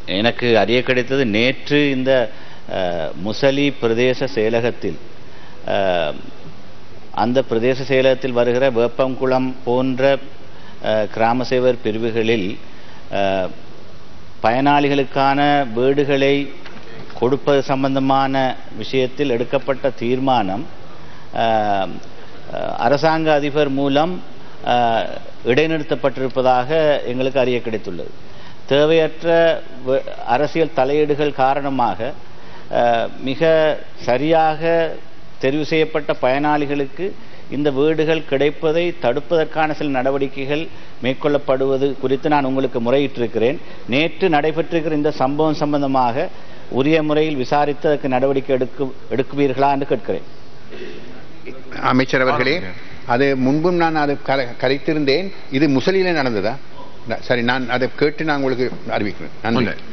எனக்கு அறிய கிடைத்தது நேற்று இந்த அஹ், முசலி பிரதேச செயலகத்தில் அஹ், அந்த பிரதேச செயலகத்தில் வருகிற வேப்பங்குளம் போன்ற அஹ், கிராம சேவர் பிரிவுகளில் அஹ், பயனாளிகளுக்கான வீடுகளை கொடுப்பது சம்பந்தமான விஷயத்தில் எடுக்கப்பட்ட தீர்மானம் அஹ், அஹ், அரசாங்க அதிபர் மூலம் அஹ், இடைநிறுத்தப்பட்டிருப்பதாக எங்களுக்கு அறிய கிடைத்துள்ளது தேவையற்ற வ- அரசியல் தலையீடுகள் காரணமாக அஹ், மிக சரியாக தெரிவு செய்யப்பட்ட பயனாளிகளுக்கு இந்த வீடுகள் கிடைப்பதை தடுப்பதற்கான சில நடவடிக்கைகள் மேற்கொள்ளப்படுவது குறித்து நான் உங்களுக்கு முறையிட்டிருக்கிறேன் நேற்று நடைபெற்றிருக்கிற இந்த சம்பவம் சம்பந்தமாக உரிய முறையில் விசாரித்து அதற்கு நடவடிக்கை எடுக்கு எடுக்குவீர்களா என்று கேட்கிறேன் அமைச்சர் அவர்களே அது முன்பும் நான் அதை கரை- கரைத்திருந்தேன் இது முசலியில நடந்ததா ந- சரி நான் அதை கேட்டு நான் உங்களுக்கு அறிவிக்கிறேன் நன்றி හොඳයි.